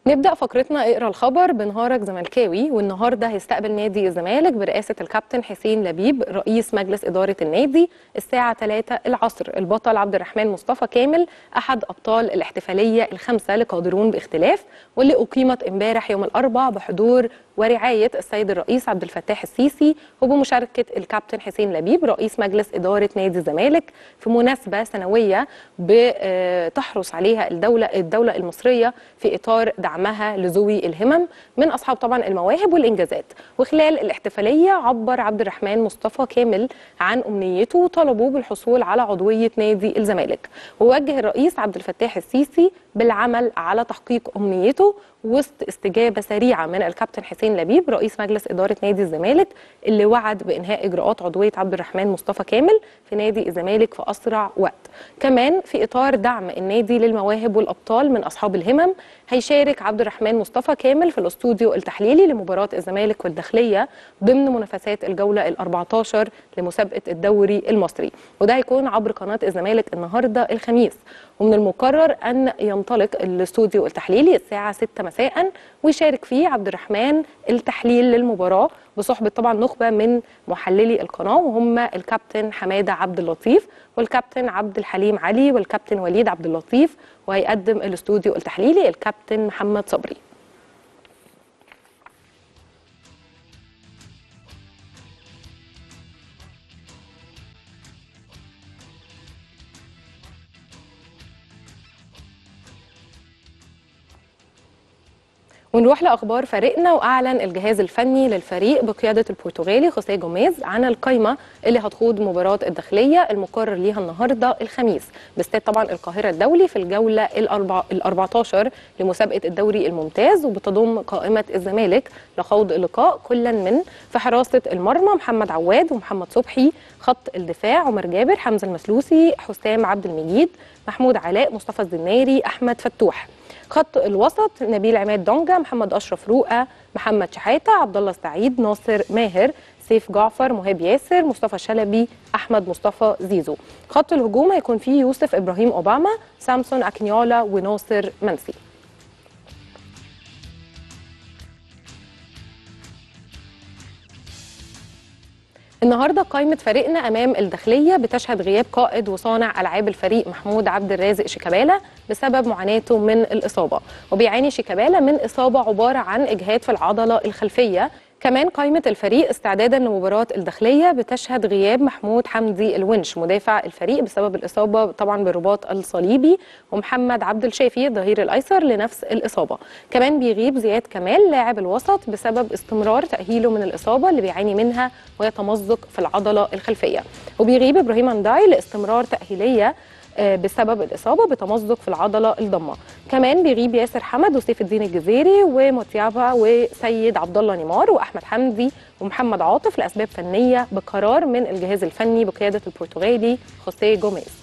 نبدأ فقرتنا اقرا الخبر بنهارك زملكاوي والنهارده هيستقبل نادي الزمالك برئاسة الكابتن حسين لبيب رئيس مجلس إدارة النادي الساعة 3 العصر البطل عبد الرحمن مصطفى كامل أحد أبطال الاحتفالية الخمسة لقادرون باختلاف واللي أقيمت امبارح يوم الأربع بحضور ورعاية السيد الرئيس عبد الفتاح السيسي وبمشاركة الكابتن حسين لبيب رئيس مجلس إدارة نادي الزمالك في مناسبة سنوية بتحرص عليها الدولة الدولة المصرية في إطار دعمها لذوي الهمم من أصحاب طبعا المواهب والإنجازات وخلال الاحتفالية عبر عبد الرحمن مصطفى كامل عن أمنيته وطلبه بالحصول على عضوية نادي الزمالك ووجه الرئيس عبد الفتاح السيسي بالعمل على تحقيق أمنيته وسط استجابة سريعة من الكابتن حسين لبيب رئيس مجلس إدارة نادي الزمالك اللي وعد بإنهاء إجراءات عضوية عبد الرحمن مصطفى كامل في نادي الزمالك في أسرع وقت كمان في إطار دعم النادي للمواهب والأبطال من أصحاب الهمم هيشارك عبد الرحمن مصطفى كامل في الاستوديو التحليلي لمباراة الزمالك والداخلية ضمن منافسات الجولة ال 14 لمسابقة الدوري المصري وده هيكون عبر قناة الزمالك النهاردة الخميس ومن المقرر أن ينطلق الاستوديو التحليلي الساعة 6 مساء ويشارك فيه عبد الرحمن التحليل للمباراة بصحبة طبعا نخبة من محللي القناة وهم الكابتن حمادة عبد اللطيف والكابتن عبد الحليم علي والكابتن وليد عبد اللطيف وهيقدم الاستوديو التحليلي الكابتن محمد صبري ونروح لاخبار فريقنا واعلن الجهاز الفني للفريق بقياده البرتغالي خوسيه جوميز عن القائمه اللي هتخوض مباراه الداخليه المقرر ليها النهارده الخميس باستاد طبعا القاهره الدولي في الجوله ال 14 لمسابقه الدوري الممتاز وبتضم قائمه الزمالك لخوض اللقاء كلا من في حراسه المرمى محمد عواد ومحمد صبحي خط الدفاع عمر جابر حمزه المسلوسي حسام عبد المجيد محمود علاء مصطفى الزناري احمد فتوح خط الوسط نبيل عماد دونجا محمد اشرف رؤى محمد شحاته عبد الله السعيد ناصر ماهر سيف جعفر مهاب ياسر مصطفى شلبي احمد مصطفى زيزو خط الهجوم هيكون فيه يوسف ابراهيم اوباما سامسون اكنيولا وناصر منسي النهارده قائمه فريقنا امام الداخليه بتشهد غياب قائد وصانع العاب الفريق محمود عبد الرازق شيكابالا بسبب معاناته من الاصابه وبيعاني شيكابالا من اصابه عباره عن اجهاد في العضله الخلفيه كمان قائمة الفريق استعدادا لمباراة الداخلية بتشهد غياب محمود حمدي الونش مدافع الفريق بسبب الإصابة طبعا بالرباط الصليبي ومحمد عبد الشافي الظهير الأيسر لنفس الإصابة كمان بيغيب زياد كمال لاعب الوسط بسبب استمرار تأهيله من الإصابة اللي بيعاني منها ويتمزق في العضلة الخلفية وبيغيب إبراهيم انداي لاستمرار تأهيلية بسبب الإصابة بتمزق في العضلة الضمة كمان بيغيب ياسر حمد وسيف الدين الجزيري ومتيابا وسيد عبد الله نيمار وأحمد حمدي ومحمد عاطف لأسباب فنية بقرار من الجهاز الفني بقيادة البرتغالي خوسيه جوميز